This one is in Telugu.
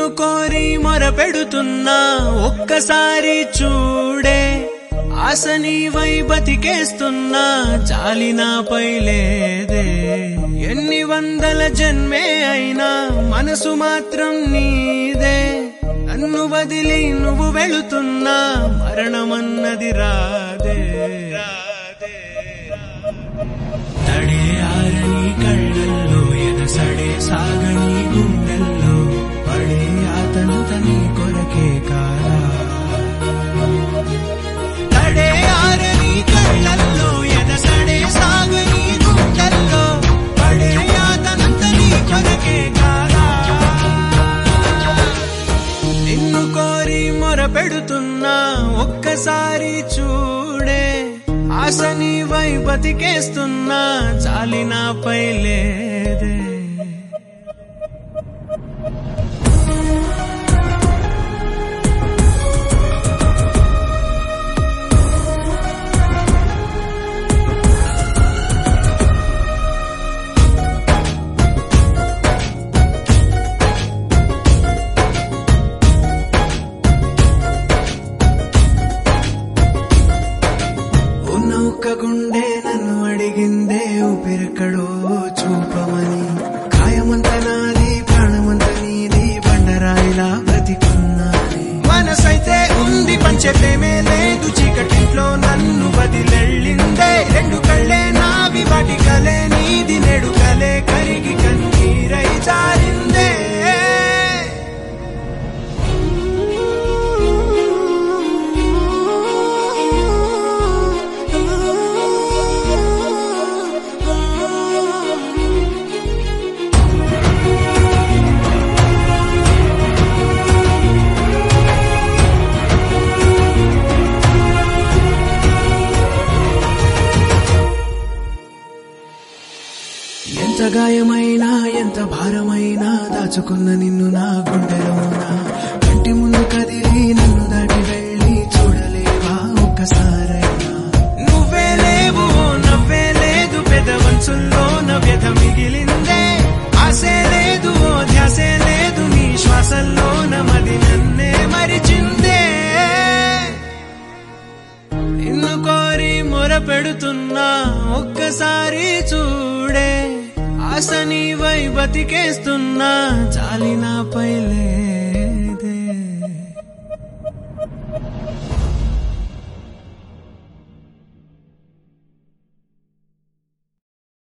నిన్ను కోరి మొరపెడుతున్నా ఒక్కసారి చూడే ఆశ నీవై బతికేస్తున్నా చాలి నాపై లేదే ఎన్ని వందల జన్మే అయినా మనసు మాత్రం నీదే నన్ను వదిలి నువ్వు వెళుతున్నా మరణమన్నది రాదే రాదే తడే ఆరని కళ్ళల్లో ఎదసడే సాగని గుండెల్లో పడే అతను తని కొరకే కాదా తడే ఆరని కళ్ళల్లో ఎదసడే సాగని గుండెల్లో పడే అతను తని కొరకే కాదా నిన్ను కోరి మొరపెడుతున్నా ఒక్కసారి చూడే ఆశ నీవై బతికేస్తున్నా చాలి నాపై లేదే ఉన్న ఒక్క గుండె నన్ను అడిగిందే ఊపిరెక్కడో చూపమని కాయమంత నాది ప్రాణమంత నీది బండరాయిలా బ్రతికున్నాని మనసైతే ఉంది పంచే ప్రేమే లేదు చీకటింట్లో నన్ను వదిలెళ్ళిందే రెండు కళ్ళే నావి వాటి కలే నీది నెడు కలే కరిగి కన్నీరై జారిందే ఎంత గాయమైనా ఎంత భారమైనా దాచుకున్న నిన్ను నా గుండెలోనా కంటి ముందు కదిలి నన్ను దాటి వెళ్ళి చూడలేవా ఒక్కసారైనా నువ్వే లేవు నవ్వే లేదు పెదవంచుల్లో నవ్యత మిగిలిందే ఆశే లేదు ఓ ధ్యాసే లేదు నీ శ్వాసల్లో నమది నన్నే మరిచిందే నిన్ను కోరి మొరపెడుతున్నా ఒక్కసారి చూడే ఆశ నీవై బతికేస్తున్నా చాలి నాపై లే